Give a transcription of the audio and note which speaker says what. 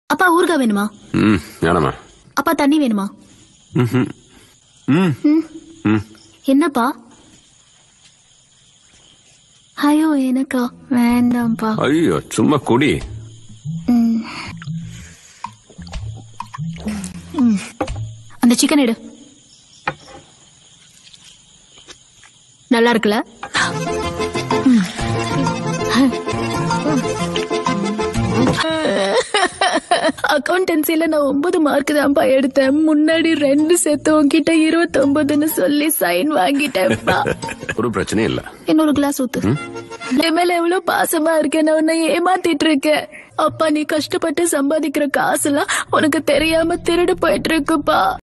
Speaker 1: அப்பா ஊறுகாய் வேணுமா
Speaker 2: ம் வேணாமா
Speaker 1: அப்பா தண்ணி வேணுமா
Speaker 2: ம்ஹும். ம் ம்
Speaker 1: என்னப்பா ஐயோ எனக்கா வேண்டாம்ப்பா
Speaker 2: ஐயோ சும்மா குடி
Speaker 1: ம். ம். அந்த சிக்கன் எடு நல்லா இருக்குல்ல அக்கௌண்டன்சில நான் ஒன்பது மார்க் தான்ப்பா எடுத்தேன் முன்னாடி ரெண்டு சேர்த்து உன்கிட்ட இருபத்தி ஒன்பதுன்னு சொல்லி சைன் வாங்கிட்டேன்ப்பா
Speaker 2: ஒரு பிரச்சனையும் இல்ல
Speaker 1: இன்னொரு கிளாஸ் ஊத்து என் மேல எவ்வளவு பாசமா இருக்கேன் நான் உன்னை ஏமாத்திட்டு இருக்கேன் அப்பா நீ கஷ்டப்பட்டு சம்பாதிக்கிற காசுலாம் உனக்கு தெரியாம திருடு போயிட்டு இருக்குப்பா